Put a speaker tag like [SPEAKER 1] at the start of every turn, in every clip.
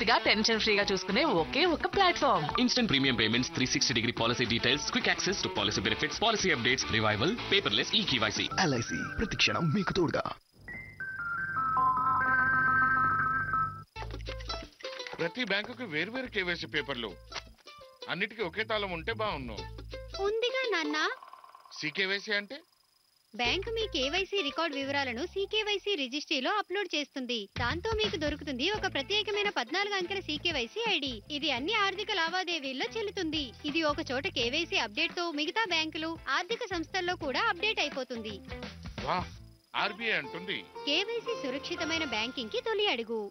[SPEAKER 1] హ్యాపీగా టెన్షన్ ఫ్రీగా చూసుకునే ఒకే ఒక platform
[SPEAKER 2] Instant premium payments, 360 degree policy details, quick access to policy benefits, policy updates, revival, paperless e-KYC.
[SPEAKER 3] LIC ప్రతి క్షణం మీకు తోడుగా
[SPEAKER 4] ప్రతి బ్యాంకుకి వేర్వేరు కేవైసీ పేపర్లు అన్నిటికీ ఒకే తాళం ఉంటే బాగుండు
[SPEAKER 5] ఉందిగా నాన్న
[SPEAKER 4] సీకేవైసీ అంటే
[SPEAKER 5] బ్యాంక్ మీ కేవైసీ రికార్డ్ వివరాలను సీకేవైసీ రిజిస్ట్రీలో అప్లోడ్ చేస్తుంది దాంతో మీకు దొరుకుతుంది ఒక ప్రత్యేకమైన పద్నాలుగు అంకెల సీకేవైసీ ఐడి ఇది అన్ని ఆర్థిక లావాదేవీల్లో చెల్లుతుంది ఇది ఒక చోట కేవైసీ అప్డేట్ తో మిగతా బ్యాంకులు ఆర్థిక సంస్థల్లో కూడా అప్డేట్ అయిపోతుంది
[SPEAKER 4] వా ఆర్బీఐ అంటుంది
[SPEAKER 5] కేవైసీ సురక్షితమైన బ్యాంకింగ్ కి తొలి అడుగు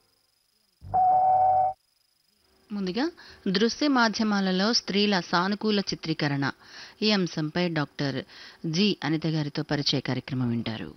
[SPEAKER 6] ముందుగా దృశ్య మాధ్యమాలలో స్త్రీల సానుకూల చిత్రీకరణ ఈ అంశంపై డాక్టర్ జి అనిత గారితో పరిచయ కార్యక్రమం వింటారు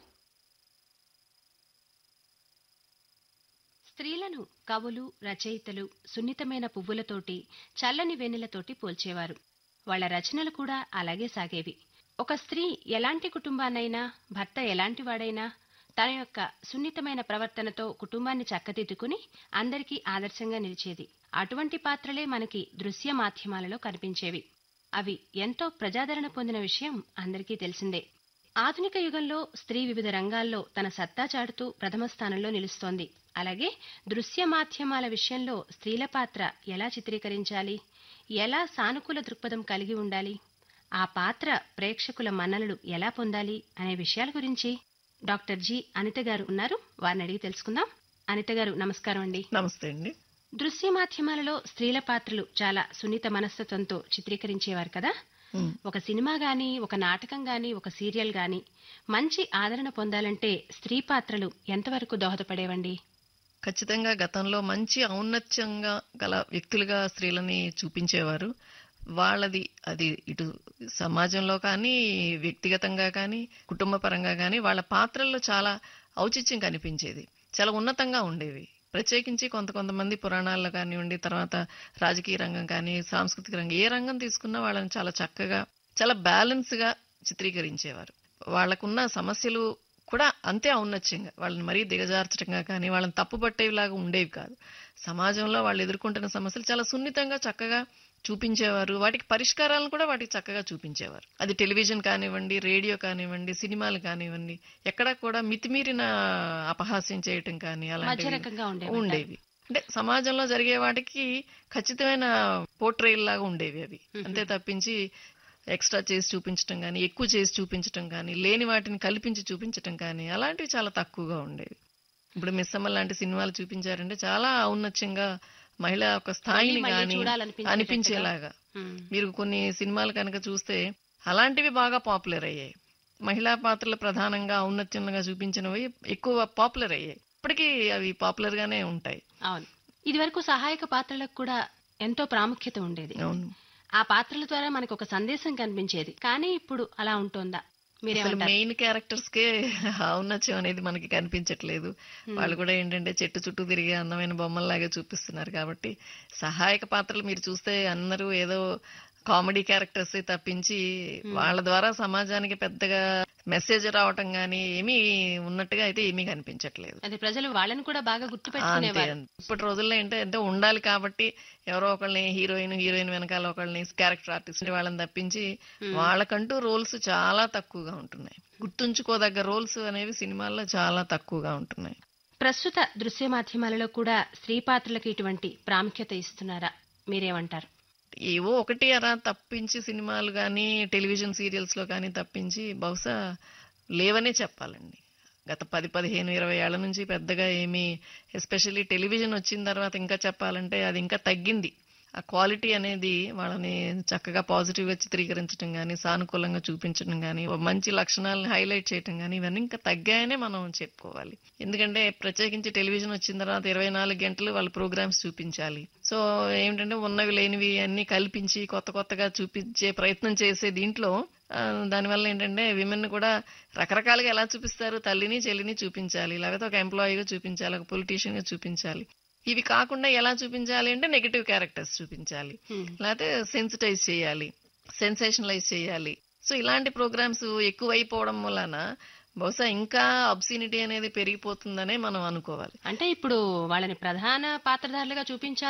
[SPEAKER 7] స్త్రీలను కవులు రచయితలు సున్నితమైన పువ్వులతోటి చల్లని వెన్నెలతోటి పోల్చేవారు వాళ్ళ రచనలు కూడా అలాగే సాగేవి ఒక స్త్రీ ఎలాంటి కుటుంబాన్నైనా భర్త ఎలాంటి వాడైనా తన యొక్క సున్నితమైన ప్రవర్తనతో కుటుంబాన్ని చక్కదిద్దుకుని అందరికీ ఆదర్శంగా నిలిచేది అటువంటి పాత్రలే మనకి దృశ్య మాధ్యమాలలో కనిపించేవి అవి ఎంతో ప్రజాదరణ పొందిన విషయం అందరికీ తెలిసిందే ఆధునిక యుగంలో స్త్రీ వివిధ రంగాల్లో తన సత్తా చాటుతూ ప్రథమ స్థానంలో నిలుస్తోంది అలాగే దృశ్య మాధ్యమాల విషయంలో స్త్రీల పాత్ర ఎలా చిత్రీకరించాలి ఎలా సానుకూల దృక్పథం కలిగి ఉండాలి ఆ పాత్ర ప్రేక్షకుల మన్ననలు ఎలా పొందాలి అనే విషయాల గురించి డాక్టర్ జి అనిత గారు ఉన్నారు వారిని అడిగి తెలుసుకుందాం అనిత గారు నమస్కారం అండి
[SPEAKER 8] నమస్తే అండి
[SPEAKER 7] దృశ్య మాధ్యమాలలో స్త్రీల పాత్రలు చాలా సున్నిత మనస్తత్వంతో చిత్రీకరించేవారు కదా
[SPEAKER 8] ఉమ్.
[SPEAKER 7] ఒక సినిమా గాని ఒక నాటకం గాని ఒక సీరియల్ గాని మంచి ఆదరణ పొందాలంటే స్త్రీ పాత్రలు ఎంతవరకు దోహదపడేవండి
[SPEAKER 8] ఖచ్చితంగా గతంలో మంచి ఔన్నత్యంగా గల వ్యక్తులుగా స్త్రీలని చూపించేవారు వాళ్ళది అది ఇటు సమాజంలో కానీ వ్యక్తిగతంగా కానీ కుటుంబ పరంగా కానీ వాళ్ళ పాత్రల్లో చాలా ఔచిత్యం కనిపించేది చాలా ఉన్నతంగా ఉండేవి ప్రత్యేకించి కొంత కొంతమంది పురాణాల్లో కానివ్వండి తర్వాత రాజకీయ రంగం కానీ సాంస్కృతిక రంగం ఏ రంగం తీసుకున్నా వాళ్ళని చాలా చక్కగా చాలా బ్యాలెన్స్ గా చిత్రీకరించేవారు వాళ్ళకున్న సమస్యలు కూడా అంతే ఔన్నత్యంగా వాళ్ళని మరీ దిగజార్చడంగా కానీ వాళ్ళని తప్పుపట్టేలాగా ఉండేవి కాదు సమాజంలో వాళ్ళు ఎదుర్కొంటున్న సమస్యలు చాలా సున్నితంగా చక్కగా చూపించేవారు వాటికి పరిష్కారాలను కూడా వాటికి చక్కగా చూపించేవారు అది టెలివిజన్ కానివ్వండి రేడియో కానివ్వండి సినిమాలు కానివ్వండి ఎక్కడా కూడా మితిమీరిన అపహాస్యం చేయటం కానీ
[SPEAKER 7] మధ్య
[SPEAKER 8] అలాంటివి
[SPEAKER 7] రకంగా ఉండేవి
[SPEAKER 8] ఉండేవి అంటే సమాజంలో జరిగే వాటికి ఖచ్చితమైన పోర్ట్రేల్ లాగా ఉండేవి అవి అంతే తప్పించి ఎక్స్ట్రా చేసి చూపించటం కానీ ఎక్కువ చేసి చూపించటం కానీ లేని వాటిని కల్పించి చూపించటం కానీ అలాంటివి చాలా తక్కువగా ఉండేవి ఇప్పుడు మిస్సమ్మ లాంటి సినిమాలు చూపించారంటే చాలా ఔన్నత్యంగా మహిళ ఒక స్థాయిని
[SPEAKER 7] మళ్ళీ
[SPEAKER 8] కానీ
[SPEAKER 7] చూడాలనిపించేటట్టుగా.
[SPEAKER 8] అనిపించేలాగా
[SPEAKER 7] ఉమ్.
[SPEAKER 8] మీరు కొన్ని సినిమాలు కనుక చూస్తే అలాంటివి బాగా పాపులర్ అయ్యాయి మహిళా పాత్రలు ప్రధానంగా ఔన్నత్యంగా చూపించినవి ఎక్కువ పాపులర్ అయ్యాయి ఇప్పటికీ అవి పాపులర్ గానే ఉంటాయి
[SPEAKER 7] అవును ఇది వరకు సహాయక పాత్రలకు కూడా ఎంతో ప్రాముఖ్యత ఉండేది
[SPEAKER 8] అవును
[SPEAKER 7] ఆ పాత్రల ద్వారా మనకు ఒక సందేశం కనిపించేది కానీ ఇప్పుడు అలా ఉంటుందా
[SPEAKER 8] అసలు
[SPEAKER 7] మీరేమంటారు
[SPEAKER 8] మెయిన్ క్యారెక్టర్స్ కే ఔన్నత్యం అనేది మనకి కనిపించట్లేదు వాళ్ళు కూడా ఏంటంటే చెట్టు చుట్టూ తిరిగే అందమైన బొమ్మల్లాగా చూపిస్తున్నారు కాబట్టి సహాయక పాత్రలు మీరు చూస్తే అందరూ ఏదో కామెడీ క్యారెక్టర్స్ తప్పించి వాళ్ళ ద్వారా సమాజానికి పెద్దగా మెసేజ్ రావటం గానీ ఏమీ ఉన్నట్టుగా అయితే ఏమీ కనిపించట్లేదు
[SPEAKER 7] అది ప్రజలు వాళ్ళని కూడా బాగా
[SPEAKER 8] అంతే
[SPEAKER 7] గుర్తుపెట్టుకునేవారు
[SPEAKER 8] అంతే. ఇప్పటి రోజుల్లో ఏంటంటే ఎంతో ఉండాలి కాబట్టి ఎవరో ఒకళ్ళని హీరోయిన్ హీరోయిన్ వెనకాల ఒకళ్ళని క్యారెక్టర్ ఆర్టిస్ట్ వాళ్ళని తప్పించి వాళ్ళకంటూ రోల్స్ చాలా తక్కువగా ఉంటున్నాయి గుర్తుంచుకోదగ్గ రోల్స్ అనేవి సినిమాల్లో చాలా తక్కువగా ఉంటున్నాయి
[SPEAKER 7] ప్రస్తుత దృశ్య మాధ్యమాలలో కూడా స్త్రీ పాత్రలకు ఇటువంటి ప్రాముఖ్యత ఇస్తున్నారా మీరేమంటారు
[SPEAKER 8] ఏవో ఒకటి అలా తప్పించి సినిమాలు కానీ టెలివిజన్ సీరియల్స్ లో కానీ తప్పించి బహుశా లేవనే చెప్పాలండి గత పది పదిహేను ఇరవై ఏళ్ల నుంచి పెద్దగా ఏమీ ఎస్పెషల్లీ టెలివిజన్ వచ్చిన తర్వాత ఇంకా చెప్పాలంటే అది ఇంకా తగ్గింది ఆ క్వాలిటీ అనేది వాళ్ళని చక్కగా పాజిటివ్ గా చిత్రీకరించడం కానీ సానుకూలంగా చూపించడం కానీ మంచి లక్షణాలను హైలైట్ చేయటం కానీ ఇవన్నీ ఇంకా తగ్గాయనే మనం చెప్పుకోవాలి ఎందుకంటే ప్రత్యేకించి టెలివిజన్ వచ్చిన తర్వాత ఇరవై నాలుగు గంటలు వాళ్ళ ప్రోగ్రామ్స్ చూపించాలి సో ఏంటంటే ఉన్నవి లేనివి అన్ని కల్పించి కొత్త కొత్తగా చూపించే ప్రయత్నం చేసే దీంట్లో ఆ, దానివల్ల ఏంటంటే విమెన్ కూడా రకరకాలుగా ఎలా చూపిస్తారు తల్లిని చెల్లిని చూపించాలి లేకపోతే ఒక ఎంప్లాయీగా చూపించాలి ఒక పొలిటీషియన్ గా చూపించాలి ఇవి కాకుండా ఎలా చూపించాలి అంటే నెగటివ్ క్యారెక్టర్స్ చూపించాలి లేకపోతే సెన్సిటైజ్ చేయాలి సెన్సేషనలైజ్ చేయాలి సో ఇలాంటి ప్రోగ్రామ్స్ ఎక్కువైపోవడం వలన బహుశా ఇంకా అబ్సినిటీ అనేది పెరిగిపోతుందనే మనం అనుకోవాలి
[SPEAKER 7] అంటే ఇప్పుడు వాళ్ళని ప్రధాన పాత్రధారులుగా చూపించారు